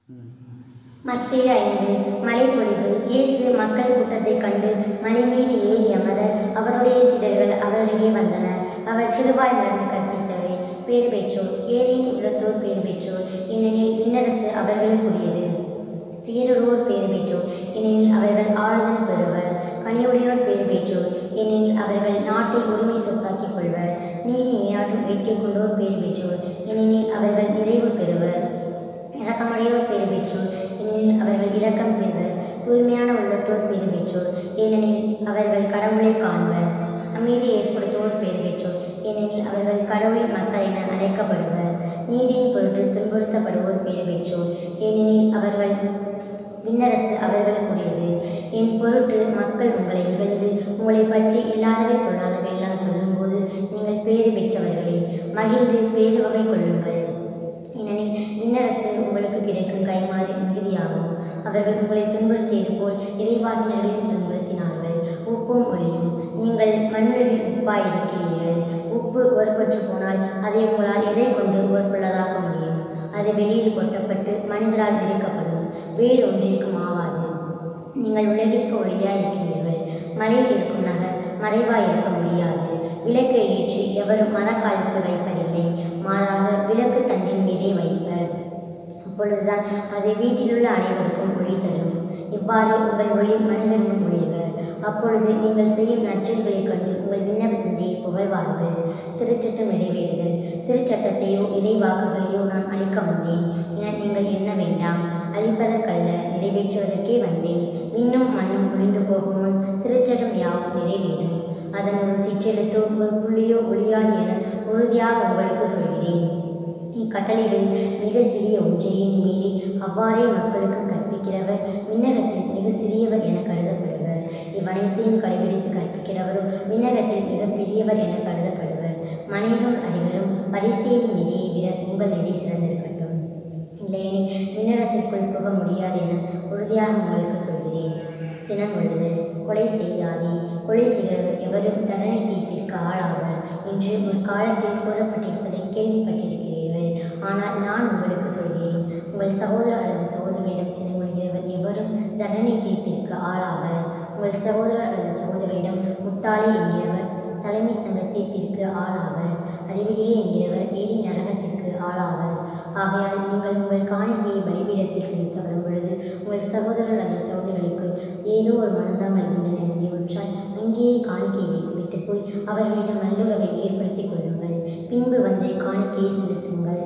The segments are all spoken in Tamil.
மத்திய ஐந்து மழை பொழிவு இயேசு மக்கள் கூட்டத்தைக் கண்டு மலை மீது ஏறி அமர அவருடைய சீடர்கள் அவரருகே வந்தனர் அவர் திருவாய் மறந்து கற்பித்தவை பேறு பெற்றோர் ஏரியின் உள்ளத்தோர் பேறு பெற்றோர் ஏனெனில் விண்ணரசு அவர்களுக்குரியது துயருவோர் பேறு பெற்றோர் ஏனெனில் அவர்கள் ஆறுதல் பெறுவர் கனியுடையோர் பேறு பெற்றோர் ஏனெனில் அவர்கள் நாட்டை உரிமை சொத்தாக்கிக் கொள்வர் நீதி நிலைநாட்டும் வேட்கை கொண்டோர் பேறு பெற்றோர் ஏனெனில் அவர்கள் நிறைவு பெறுவர் இரக்கமுடையோர் பேறு பெற்றோர் ஏனெனில் அவர்கள் இரக்கம் பெறுவர் தூய்மையான உள்ளத்தோர் பேறு பெற்றோர் ஏனெனில் அவர்கள் கடவுளை காண்பர் அமைதி ஏற்படுத்துவோர் பேறு பெற்றோர் ஏனெனில் அவர்கள் கடவுளின் மக்கள் என அழைக்கப்படுவர் நீதியின் பொருட்டு துன்புறுத்தப்படுவோர் பேறு பெற்றோர் ஏனெனில் அவர்கள் விண்ணரசு அவர்களுக்குரியது என் பொருட்டு மக்கள் உங்களை இகழ்ந்து உங்களை பற்றி இல்லாதவை பொல்லாதவை எல்லாம் சொல்லும்போது நீங்கள் பேறு பெற்றவர்களே மகிழ்ந்து பேறு வகை கொள்ளுங்கள் ஏனெனில் விண்ணரசு உங்களுக்கு கிடைக்கும் கைமாறி மிகுதியாகும் அவர்கள் உங்களை துன்புறுத்தியது போல் இறைவாக்கினர்களையும் துன்புறுத்தினார்கள் உப்பும் ஒளியும் நீங்கள் மண்ணுலகில் உப்பாயிருக்கிறீர்கள் உப்பு ஒருபற்று போனால் அதை உங்களால் எதை கொண்டு ஒற்புள்ளதாக்க முடியும் அது வெளியில் கொட்டப்பட்டு மனிதரால் விதிக்கப்படும் வேறு ஒன்றிற்கும் ஆவாது நீங்கள் உலகிற்கு ஒளியாய் இருக்கிறீர்கள் மலையில் இருக்கும் நகர் மறைவாய் இருக்க முடியாது விளக்கை ஏற்றி எவரும் மரக்காலுக்கு வைப்பதில்லை மாறாக விளக்கு தண்டின் மீதே வைப்பர் அப்பொழுதுதான் அது வீட்டிலுள்ள அனைவருக்கும் ஒளி தரும் இவ்வாறு உங்கள் ஒளி மனிதன் முன் ஒளிக அப்பொழுது நீங்கள் செய்யும் நற்செயல்களைக் கண்டு உங்கள் விண்ணக தந்தையை புகழ்வார்கள் திருச்சட்டம் நிறைவேறுதல் திருச்சட்டத்தையோ இறைவாக்குகளையோ நான் அழிக்க வந்தேன் என நீங்கள் எண்ண வேண்டாம் அழிப்பதற்கல்ல நிறைவேற்றுவதற்கே வந்தேன் விண்ணும் மண்ணும் ஒளிந்து போகும் முன் திருச்சட்டம் யாவும் நிறைவேறும் அதன் ஒரு சிற்றெழுத்தோ ஒரு புள்ளியோ ஒளியாது என உறுதியாக உங்களுக்கு சொல்கிறேன் இக்கட்டளைகளில் மிக சிறிய ஒன்றையும் மீறி அவ்வாறே மக்களுக்கு கற்பிக்கிறவர் விண்ணகத்தில் மிக சிறியவர் என கருதப்படுவர் இவ்வனைத்தையும் கடைபிடித்து கற்பிக்கிறவரோ விண்ணகத்தில் மிக பெரியவர் என கருதப்படுவர் மனைவியும் அறிவரும் பரிசேரி நிதியை விட உங்கள் நிதி சிறந்திருக்கட்டும் இல்லையெனில் விண்ணரசிற்குள் புக முடியாது என உறுதியாக உங்களுக்கு சொல்கிறேன் சினங்கொள்ளுதல் கொலை செய்யாதே கொலை செய்கிறவர் எவரும் தண்டனை தீர்ப்பிற்கு ஆளாவர் என்று ஒரு காலத்தில் கூறப்பட்டிருப்பதை கேள்விப்பட்டிருக்கிறீர்கள் ஆனால் நான் உங்களுக்கு சொல்கிறேன் உங்கள் சகோதரர் அல்லது சகோதரியிடம் சினங்கொள்கிறவர் எவரும் தண்டனை தீர்ப்பிற்கு ஆளாவர் உங்கள் சகோதரர் அல்லது சகோதரியிடம் முட்டாளே என்கிறவர் தலைமை சங்க தீர்ப்பிற்கு ஆளாவர் அறிவிலேயே என்கிறவர் ஏரி நரகத்திற்கு ஆளாவர் ஆகையால் நீங்கள் உங்கள் காணிக்கையை பலிபீடத்தில் செலுத்த வரும் பொழுது உங்கள் சகோதரர் அல்லது சகோதரிகளுக்கு ஏதோ ஒரு மனந்தாமல் உண்டு நினைவு ஒன்றால் அங்கேயே காணிக்கை வைத்துவிட்டு போய் அவர்களிடம் நல்லுறவை ஏற்படுத்திக் கொள்ளுங்கள் பின்பு வந்து காணிக்கையை செலுத்துங்கள்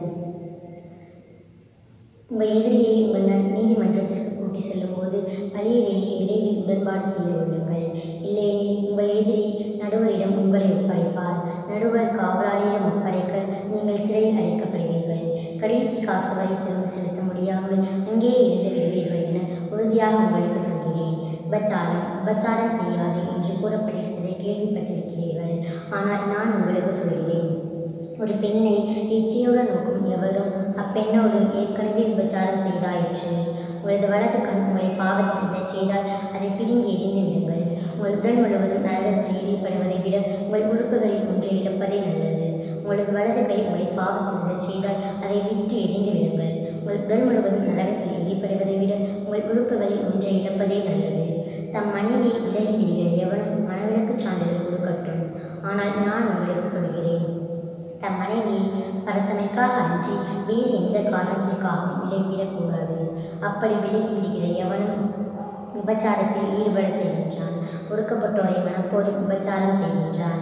உங்கள் எதிரியை உங்கள் ந- நீதிமன்றத்திற்கு கூட்டி செல்லும்போது வழியிலேயே விரைவில் உடன்பாடு செய்து கொள்ளுங்கள் இல்லையெனில் உங்கள் எதிரி நடுவரிடம் உங்களை ஒப்படைப்பார் நடுவர் காவலாளியிடம் ஒப்படைக்க நீங்கள் சிறையில் அடைக்கப்படுவீர்கள் கடைசி காசு வரை திரும்ப செலுத்த முடியாமல் அங்கேயே இருந்து விடுவீர்கள் என உறுதியாக உங்களுக்கு சொல்கிறேன் உபச்சாரம் உபச்சாரம் செய்யாது என்று கூறப்பட்டிருப்பதை கேள்விப்பட்டிருக்கிறீர்கள் ஆனால் நான் உங்களுக்கு சொல்கிறேன் ஒரு பெண்ணை இச்சையுடன் நோக்கும் எவரும் அப்பெண்ணோடு ஏற்கனவே விபச்சாரம் செய்தாயிற்று உங்களது வலது கண் உங்களை பாவத்தில் விடச் செய்தால் அதை பிடுங்கி எறிந்து விடுங்கள் உங்கள் உடல் முழுவதும் நரகத்தில் எரிப்படுவதை விட உங்கள் உறுப்புகளில் ஒன்றை இழப்பதே நல்லது உங்களது வலது கை உங்களை பாவத்தில் விடச் செய்தால் அதை விட்டு எறிந்து விடுங்கள் உங்கள் உடல் முழுவதும் நரகத்தில் எரிப்படுவதை விட உங்கள் உறுப்புகளில் ஒன்றை இழப்பதே நல்லது தம் மனைவியை விலகி விடுகிற எவனும் மனவிலக்குச் சான்றிதழ் கொடுக்கட்டும் ஆனால் நான் உங்களுக்கு சொல்கிறேன் தம் மனைவியை பரத்தமைக்காக அன்றி வேறு எந்த காரணத்திற்காகவும் விலகிவிடக்கூடாது அப்படி விலகி விடுகிற எவனும் விபச்சாரத்தில் ஈடுபட செய்கின்றான் ஒடுக்கப்பட்டோரை மனப்போரில் விபச்சாரம் செய்கின்றான்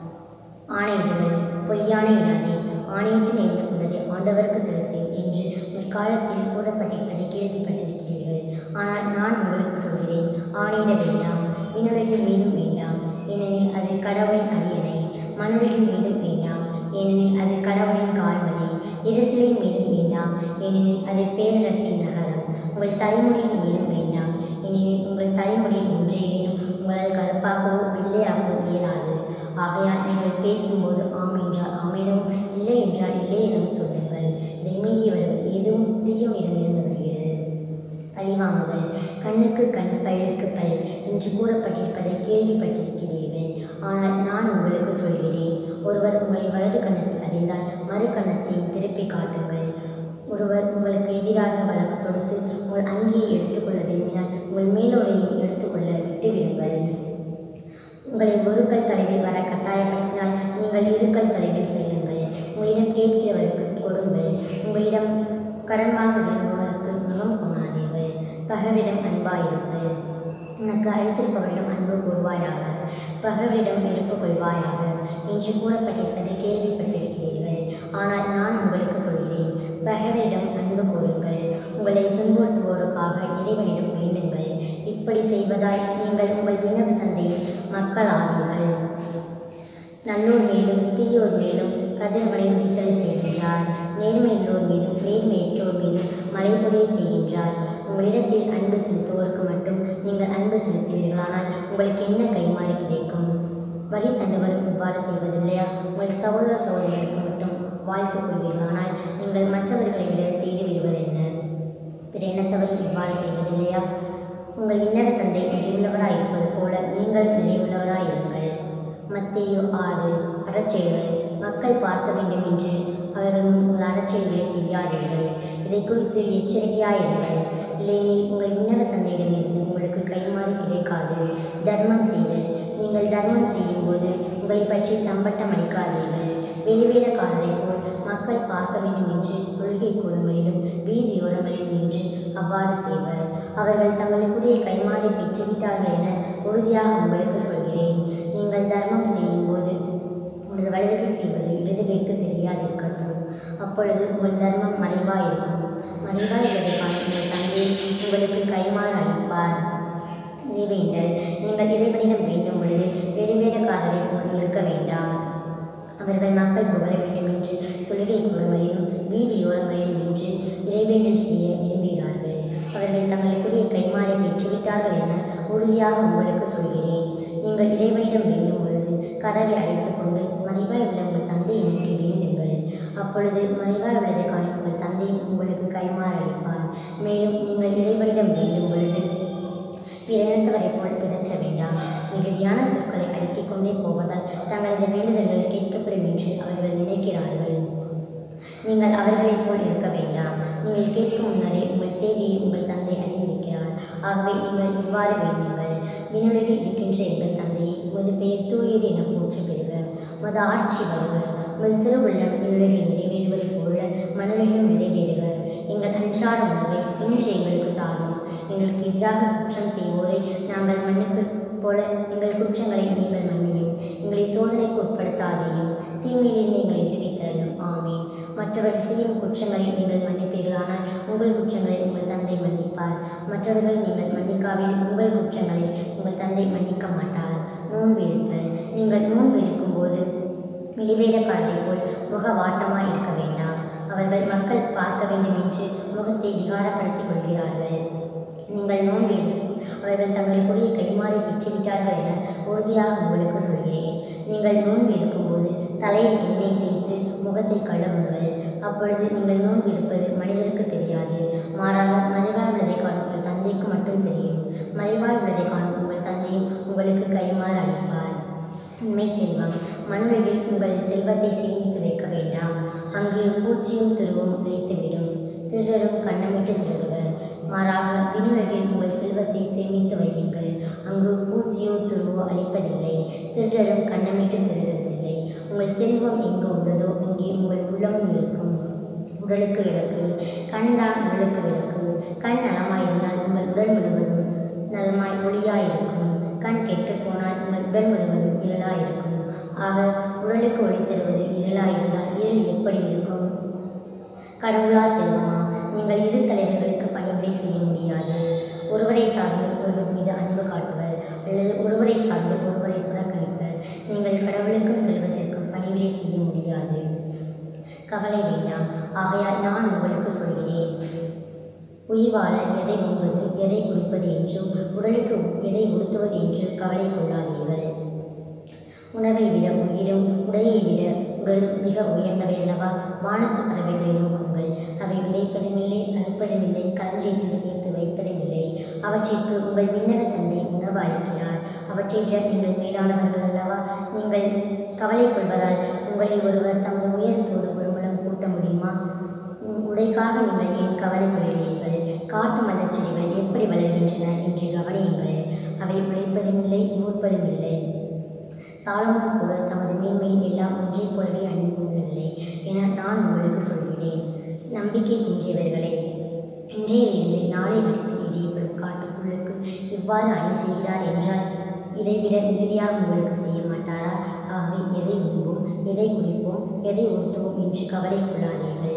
ஆணையிடுதல் பொய்யானை இடாதே ஆணையிட்டு நேர்ந்து கொண்டதை ஆண்டவருக்கு செலுத்து என்று ஒரு காலத்தில் கூறப்பட்டிருப்பதை கேள்விப்பட்டிருக்கிறீர்கள் ஆனால் நான் உங்களுக்கு சொல்கிறேன் ஆணையிட வேண்டாம் விண்ணுலகின் மீதும் வேண்டாம் ஏனெனில் அது கடவுளின் அரியணை மண்ணுலகின் மீதும் வேண்டாம் ஏனெனில் அது கடவுளின் கால்மனை எரிசிலின் மீதும் வேண்டாம் ஏனெனில் அது பேரரசின் நகரம் உங்கள் தலைமுடியின் மீதும் வேண்டாம் ஏனெனில் உங்கள் தலைமுடியின் ஒன்றையேனும் உங்களால் கருப்பாகவோ வெள்ளையாகவோ இயலாது ஆகையால் நீங்கள் பேசும்போது ஆம் என்றால் ஆமிடமும் இல்லை என்றால் இல்லை எனவும் சொல்லுங்கள் இதை மீறியவர்கள் எதுவும் தீயவனிடம் இருந்து வருகிறது பழிவாங்குதல் கண்ணுக்கு கண் பல்லுக்கு பல் என்று கூறப்பட்டிருப்பதை கேள்விப்பட்டிருக்கிறீர்கள் ஆனால் நான் உங்களுக்கு சொல்கிறேன் ஒருவர் உங்களை வலது கன்னத்தில் அறிந்தால் மறு கன்னத்தையும் திருப்பி காட்டுங்கள் ஒருவர் உங்களுக்கு எதிராக வழக்கு தொடுத்து உங்கள் அங்கியை எடுத்துக்கொள்ள விரும்பினால் உங்கள் மேலுடையும் எடுத்துக்கொள்ள விட்டுவிடுங்கள் உங்களை ஒரு கல் தலைவில் வர கட்டாயப்படுத்தினால் நீங்கள் இருக்கல் தலைவில் செல்லுங்கள் உங்களிடம் கேட்கிறவருக்கு கொடுங்கள் உங்களிடம் கடன் வாங்க விரும்புவதற்கு முகம் கொணாதீர்கள் பகவிடம் அன்பாயிருங்கள் உனக்கு அழைத்திருப்பவரிடம் அன்பு கூறுவாயாக பகவரிடம் வெறுப்பு கொள்வாயாக என்று கூறப்பட்டிருப்பதை கேள்விப்பட்டிருக்கிறீர்கள் ஆனால் நான் உங்களுக்கு சொல்கிறேன் பகவரிடம் அன்பு கூறுங்கள் உங்களை துன்புறுத்துவோருக்காக இறைவனிடம் வேண்டுங்கள் இப்படி செய்வதால் நீங்கள் உங்கள் வினவு தந்தையின் மக்களாவீர்கள் நல்லோர் மேலும் தீயோர் மேலும் கதிரவனை உதித்தல் செய்கின்றார் நேர்மையுள்ளோர் மீதும் நேர்மையற்றோர் மீதும் மழை பொழிய செய்கின்றார் உங்களிடத்தில் அன்பு செலுத்துவோருக்கு மட்டும் நீங்கள் அன்பு செலுத்துவீர்களானால் உங்களுக்கு என்ன கைமாறி கிடைக்கும் வரி தண்டவரும் இவ்வாறு செய்வதில்லையா உங்கள் சகோதர சகோதரர்களுக்கு மட்டும் வாழ்த்து கூறுவீர்களானால் நீங்கள் மற்றவர்களை விட செய்து விடுவதென்ன பிற இனத்தவரும் இவ்வாறு செய்வதில்லையா உங்கள் விண்ணக தந்தை நிறைவுள்ளவராய் இருப்பது போல நீங்கள் நிறைவுள்ளவராய் இருங்கள் மத்தேயு ஆறு அறச்செயல்கள் மக்கள் பார்க்க வேண்டும் என்று அவர்கள் முன் உங்கள் அறச்செயல்களை செய்யாதீர்கள் இதை குறித்து எச்சரிக்கையாயிருங்கள் இல்லையெனில் உங்கள் விண்ணக தந்தையிடமிருந்து உங்களுக்கு கைமாறி கிடைக்காது தர்மம் செய்தல் நீங்கள் தர்மம் செய்யும்போது உங்களை பற்றி தம்பட்டம் அடிக்காதீர்கள் வெளிவேடக்காரரை போல் மக்கள் பார்க்க வேண்டும் என்று தொழுகை கூடங்களிலும் வீதியோரங்களிலும் நின்று அவ்வாறு செய்வர் அவர்கள் தங்களுக்குரிய கைமாறி பெற்றுவிட்டார்கள் என உறுதியாக உங்களுக்கு சொல்கிறேன் நீங்கள் தர்மம் செய்யும்போது உங்களது வலதுகை செய்வது இடதுகைக்கு தெரியாதிருக்கட்டும் அப்பொழுது உங்கள் தர்மம் மறைவாயிருக்கும் மறைவாய் உள்ளதைக்கான உங்கள் தந்தை உங்களுக்கு கைமாறு அளிப்பார் இறைவேண்டல் நீங்கள் இறைவனிடம் வேண்டும் பொழுது வெளிவேடக்காரரை போல் இருக்க வேண்டாம் அவர்கள் மக்கள் புகழ வேண்டும் என்று தொழுகை கூடங்களிலும் வீதியோரங்களிலும் நின்று இறைவேண்டல் செய்ய விரும்புகிறார்கள் அவர்கள் தங்களுக்குரிய கைமாறை பெற்றுவிட்டார்கள் என உறுதியாக உங்களுக்கு சொல்கிறேன் நீங்கள் இறைவனிடம் வேண்டும் பொழுது கதவை அடைத்துக் கொண்டு மறைவாய் உள்ள உங்கள் தந்தையை நோக்கி வேண்டுங்கள் அப்பொழுது மறைவாய் உள்ளதை காணும் உங்கள் தந்தை உங்களுக்கு கைமாறு அளிப்பார் மேலும் நீங்கள் இறைவனிடம் வேண்டும் பொழுது பிற இனத்தவரைப் போல் பிதற்ற வேண்டாம் மிகுதியான சொற்களை அடுக்கிக் கொண்டே போவதால் தங்களது வேண்டுதல்கள் கேட்கப்படும் என்று அவர்கள் நினைக்கிறார்கள் நீங்கள் அவர்களைப் போல் இருக்க வேண்டாம் நீங்கள் கேட்கும் முன்னரே உங்கள் தேவையை உங்கள் தந்தை அறிந்திருக்கிறார் ஆகவே நீங்கள் இவ்வாறு வேண்டுங்கள் விண்ணுலகில் இருக்கின்ற எங்கள் தந்தையை உமது பெயர் தூயது என போற்ற பெறுக உமது ஆட்சி வருக உமது திருவுள்ளம் விண்ணுலகில் நிறைவேறுவது போல மண்ணுலகிலும் நிறைவேறுக எங்கள் அன்றாட உணவை இன்று எங்களுக்கு தாரும் எங்களுக்கு எதிராக குற்றம் செய்வோரை நாங்கள் மன்னிப்பு போல எங்கள் குற்றங்களை நீங்கள் மன்னியும் எங்களை சோதனைக்கு உட்படுத்தாதேயும் தீமையில் எங்களை விடுவித்தரணும் ஆமீன் மற்றவர்கள் செய்யும் குற்றங்களை நீங்கள் மன்னிப்பீர்களானால் உங்கள் குற்றங்களை உங்கள் தந்தை மன்னிப்பார் மற்றவர்கள் நீங்கள் மன்னிக்காவில் உங்கள் குற்றங்களை உங்கள் தந்தை மன்னிக்க மாட்டார் நோன்பு இருத்தல் நீங்கள் நோன்பு இருக்கும்போது வெளிவேடக்காரரை போல் முகவாட்டமாய் இருக்க வேண்டாம் அவர்கள் மக்கள் பார்க்க வேண்டும் என்று முகத்தை விகாரப்படுத்திக் கொள்கிறார்கள் நீங்கள் நோன்பு இருக்கும் அவர்கள் தங்களுக்குரிய கைமாறி பெற்றுவிட்டார்கள் என உறுதியாக உங்களுக்கு சொல்கிறேன் நீங்கள் நோன்பு இருக்கும்போது தலையில் எண்ணெய் தேய்த்து முகத்தை கழுவுங்கள் அப்பொழுது நீங்கள் நோன்பு இருப்பது மனிதருக்கு தெரியாது மாறாக மறைவாய் உள்ளதை காணும் உங்கள் தந்தைக்கு மட்டும் தெரியும் மறைவாய் உள்ளதை காணும் உங்கள் தந்தையும் உங்களுக்கு கைமாறு அளிப்பார் உண்மை செல்வம் மண்ணுலகில் உங்கள் செல்வத்தை சேமித்து வைக்க வேண்டாம் அங்கு பூச்சியும் துருவும் நிலைத்துவிடும் திருடரும் கண்ணமிட்டு திருடுவர் மாறாக விண்ணுலகில் உங்கள் செல்வத்தை சேமித்து வையுங்கள் அங்கு பூச்சியோ துருவோ அழிப்பதில்லை திருடரும் கண்ணமிட்டு திருடுவதில்லை உங்கள் செல்வம் எங்கு உள்ளதோ அங்கே உங்கள் உள்ளமும் இருக்கும் உடலுக்கு விளக்கு கண் தான் உடலுக்கு விளக்கு கண் நலமாயிருந்தால் உங்கள் உடல் முழுவதும் நலமாய் ஒளியாயிருக்கும் கண் கெட்டுப் போனால் உங்கள் உடல் முழுவதும் இருளாயிருக்கும் ஆக உடலுக்கு ஒளி தருவது இருளாயிருந்தால் இருள் எப்படி இருக்கும் கடவுளா செல்வமா நீங்கள் இரு தலைவர்களுக்கு பணிவிடை செய்ய முடியாது ஒருவரை சார்ந்து ஒருவர் மீது அன்பு காட்டுவர் அல்லது ஒருவரை சார்ந்து ஒருவரை புறக்கணிப்பர் நீங்கள் கடவுளுக்கும் செல்வத்திற்கும் பணிவிடை செய்ய முடியாது கவலை வேண்டாம் ஆகையால் நான் உங்களுக்கு சொல்கிறேன் உயிர்வாழ எதை உண்பது எதை குடிப்பது என்றும் உடலுக்கு எதை உடுத்துவது என்றும் கவலை கொள்ளாதீர்கள் உணவை விட உயிரும் உடையை விட உடல் மிக உயர்ந்தவை அல்லவா வானத்து பறவைகளை நோக்குங்கள் அவை விதைப்பதுமில்லை அறுப்பதுமில்லை களஞ்சியத்தில் சேர்த்து வைப்பதுமில்லை அவற்றிற்கு உங்கள் விண்ணக தந்தை உணவு அளிக்கிறார் அவற்றை விட நீங்கள் மேலானவர்கள் அல்லவா நீங்கள் கவலை கொள்வதால் உங்களில் ஒருவர் தமது உயரத்தோடு ஒரு முழம் கூட்ட முடியுமா உன் உடைக்காக நீங்கள் ஏன் கவலை கொள்கிறீர்கள் காட்டு மலர் செடிகள் எப்படி வளர்கின்றன என்று கவனியுங்கள் அவை உழைப்பதுமில்லை நூற்பதுமில்லை சாலமோன் கூட தமது மேன்மையை எல்லாம் ஒன்றைப் போலவே அணிந்துள்ளதில்லை என நான் உங்களுக்கு சொல்கிறேன் நம்பிக்கை குன்றியவர்களே இன்றையிலிருந்து நாளை வரையில் எரியப்படும் காட்டுப்புல்லுக்கு இவ்வாறு அணி செய்கிறார் என்றால் இதைவிட மிகுதியாக உங்களுக்கு செய்ய மாட்டாரா ஆகவே எதை உண்போம் எதை குடிப்போம் எதை உடுத்துவோம் என்று கவலை கொள்ளாதீர்கள்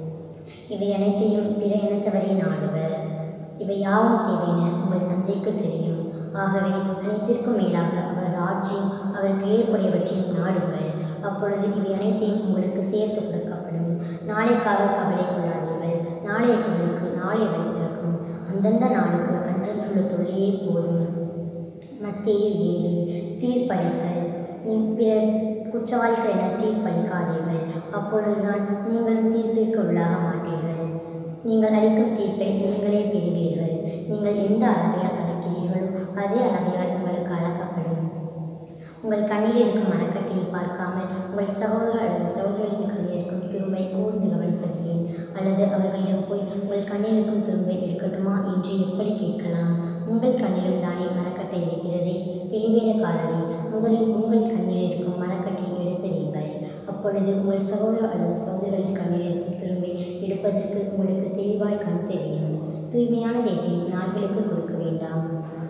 இவை அனைத்தையும் பிற இனத்தவரே நாடுவர் இவை யாவும் தேவையென உங்கள் தந்தைக்கு தெரியும் ஆகவே அனைத்திற்கும் மேலாக அவரது ஆட்சியும் அவருக்கு ஏற்புடையவற்றையும் நாடுங்கள் அப்பொழுது இவை அனைத்தையும் உங்களுக்கு சேர்த்து கொடுக்கப்படும் நாளைக்காக கவலை கொள்ளாதீர்கள் நாளைய கவலைக்கு நாளை வழி பிறக்கும் அந்தந்த நாளுக்கு அன்றன்றுள்ள தொல்லையே போதும் மத்தேயு ஏழு தீர்ப்பளித்தல் நீ பிறர் குற்றவாளிகள் என தீர்ப்பளிக்காதீர்கள் அப்பொழுதுதான் நீங்களும் தீர்ப்பிற்கு உள்ளாக மாட்டீர்கள் நீங்கள் அளிக்கும் தீர்ப்பை நீங்களே பெறுவீர்கள் நீங்கள் எந்த அளவையால் அழைக்கிறீர்களோ அதே அளவையால் உங்களுக்கு அளக்கப்படும் உங்கள் கண்ணில் இருக்கும் மரக்கட்டையை பார்க்காமல் உங்கள் சகோதரர் அல்லது சகோதரின் கண்ணில் இருக்கும் துரும்பை கூர்ந்து கவனிப்பது ஏன் அல்லது அவர்களிடம் போய் உங்கள் கண்ணில் இருக்கும் துரும்பை எடுக்கட்டுமா என்று எப்படி கேட்கலாம் உங்கள் கண்ணிலும் தானே மரக்கட்டை இருக்கிறது வெளிவேறக்காரனே முதலில் உங்கள் கண்ணில் இருக்கும் மரக்கட்டையை எடுத்துறீங்கள் அப்பொழுது உங்கள் சகோதரர் அல்லது சகோதரிகளின் கண்ணில் இருக்கும் துரும்பை எடுப்பதற்கு உங்களுக்கு தெளிவாய் கண் தெரியும் தூய்மையானது எதையும் நாய்களுக்கு கொடுக்க வேண்டாம்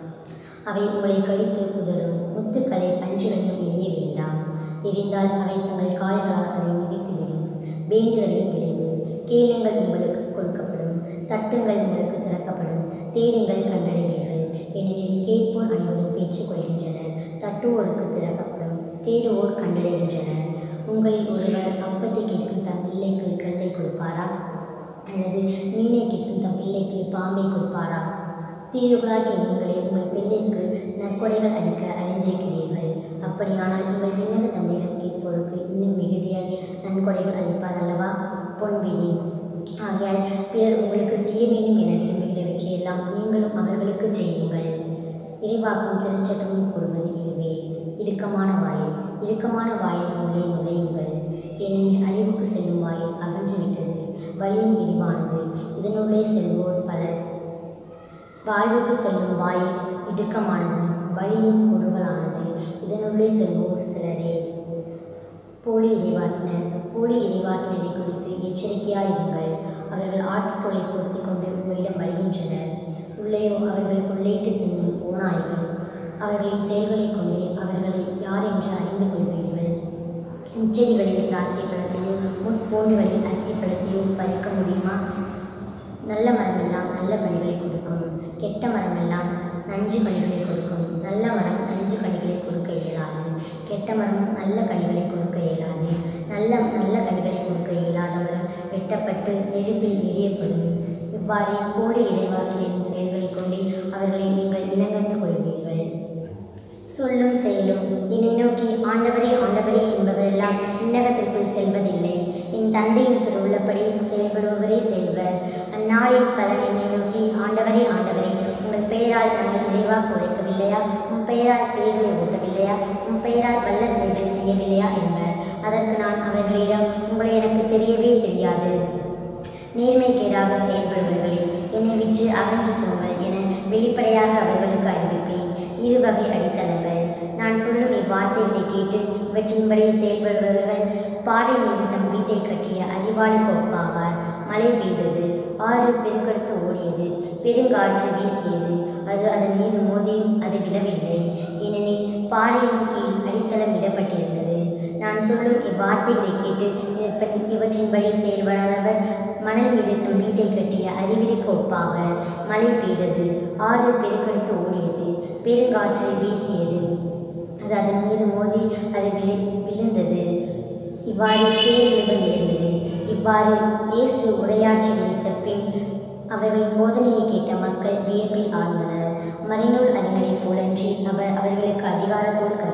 அவை உங்களை கடித்து உதறும் முத்துக்களை பஞ்சுகளில் எரிய வேண்டாம் எரிந்தால் அவை தங்கள் கால்களால் அதை மிதித்துவிடும் வேண்டுதலின் விளைவு கேளுங்கள் உங்களுக்கு கொடுக்கப்படும் தட்டுங்கள் உங்களுக்கு திறக்கப்படும் தேடுங்கள் கண்டடைவீர்கள் ஏனெனில் கேட்போர் அனைவரும் பேச்சுக் கொள்கின்றனர் தட்டுவோருக்கு திறக்கப்படும் தேடுவோர் கண்டடைகின்றனர் உங்களில் ஒருவர் அப்பத்தை கேட்கும் தம் பிள்ளைக்கு கல்லை கொடுப்பாரா அல்லது மீனை கேட்கும் தம் பிள்ளைக்கு பாம்பை கொடுப்பாரா தீர்வுகளாகிய நீங்களே உங்கள் பிள்ளைக்கு நற்கொடைகள் அளிக்க அறிந்திருக்கிறீர்கள் அப்படியானால் உங்கள் விண்ணக தந்தையிடம் கேட்போருக்கு இன்னும் மிகுதியாய் நன்கொடைகள் அளிப்பார் அல்லவா பொன் விதி ஆகையால் பிறர் உங்களுக்கு செய்ய வேண்டும் என விரும்புகிறவற்றையெல்லாம் நீங்களும் அவர்களுக்கு செய்யுங்கள் இறைவாக்கும் திருச்சட்டமும் கூறுவது இதுவே இடுக்கமான வாயில் இடுக்கமான வாயில் உள்ளே நுழையுங்கள் ஏனெனில் அழிவுக்கு செல்லும் வாயில் அகன்றுவிட்டது வழியும் விரிவானது இதனுள்ளே செல்வோர் பலர் வாழ்வுக்கு செல்லும் வாயில் இடுக்கமானது வழியும் குறுகலானது இதனுள்ளே செல்வோர் சிலரே போலி இறைவாக்கினர் போலி இறைவாக்கினரை குறித்து எச்சரிக்கையாயிருங்கள் அவர்கள் ஆட்டுத்தோலை பொருத்தி கொண்டு உங்களிடம் வருகின்றனர் உள்ளேயோ அவர்கள் கொள்ளையிட்டு தின்னும் ஓநாய்கள் அவர்களின் செயல்களைக் கொண்டே அவர்களை யார் என்று அறிந்து கொள்வீர்கள் முச்செடிகளில் திராட்சை பழத்தையோ முட்போண்டுகளில் அத்தி பழத்தையோ பறிக்க முடியுமா நல்ல மரமெல்லாம் நல்ல கனிகளை கொடுக்கும் கெட்ட மரமெல்லாம் நஞ்சு கனிகளை கொடுக்கும் நல்ல மரம் நஞ்சு கனிகளை கொடுக்க இயலாது கெட்ட மரம் நல்ல கனிகளை கொடுக்க இயலாது நல்ல நல்ல கனிகளை கொடுக்க இயலாத மரம் வெட்டப்பட்டு நெருப்பில் எரியப்படும் இவ்வாறே போலி இறைவாக்கியின் செயல்களைக் கொண்டே அவர்களை நீங்கள் இனங்கண்டு கொள்வீர்கள் சொல்லும் செயலும் என்னை நோக்கி ஆண்டவரே ஆண்டவரே என்பவரெல்லாம் விண்ணகத்திற்குள் செல்வதில்லை என் தந்தையின் திருவுள்ளப்படி செயல்படுபவரே செல்வர் அந்நாளில் பலர் என்னை நோக்கி ஆண்டவரே ஆண்டவரே உங்கள் பெயரால் நாங்கள் இறைவாக்கு உரைக்கவில்லையா உன் பெயரால் பேய்களை ஓட்டவில்லையா உன் பெயரால் வல்ல செயல்கள் செய்யவில்லையா என்பர் அதற்கு நான் அவர்களிடம் உங்களை எனக்கு தெரியவே தெரியாது நேர்மைக்கேடாக செயல்படுபவர்களே என்னை விற்று அகன்று போங்கள் என வெளிப்படையாக அவர்களுக்கு அறிவிப்பேன் இருவகை அடித்தளங்கள் நான் சொல்லும் இவ்வார்த்தைகளை கேட்டு இவற்றின்படி செயல்படுபவர்கள் பாறை மீது தம் வீட்டை கட்டிய அறிவாளிக்கு ஒப்பாவார் மழை பெய்தது ஆறு பெருக்கெடுத்து ஓடியது பெருங்காற்று வீசியது அது அதன் மீது மோதியும் அது விழவில்லை ஏனெனில் பாறையின் கீழ் அடித்தளம் இடப்பட்டிருந்தது நான் சொல்லும் இவ்வார்த்தைகளை கேட்டு இதற்ப- இவற்றின்படி செயல்படாதவர் மணல் மீது தம் வீட்டை கட்டிய அறிவிலிக்கு ஒப்பாக மழை பெய்தது ஆறு பெருக்கெடுத்து ஓடியது பெருங்காற்று வீசியது அது அதன் மீது மோதி அது விழு விழுந்தது இவ்வாறு பேரிழவு நேர்ந்தது இவ்வாறு இயேசு உரையாற்றி முடித்த பின் அவர்களின் போதனையை கேட்ட மக்கள் வியப்பில் ஆழ்ந்தனர் மறைநூல் அறிஞரைப் போலன்றி அவர் அவர்களுக்கு அதிகாரத்தோடு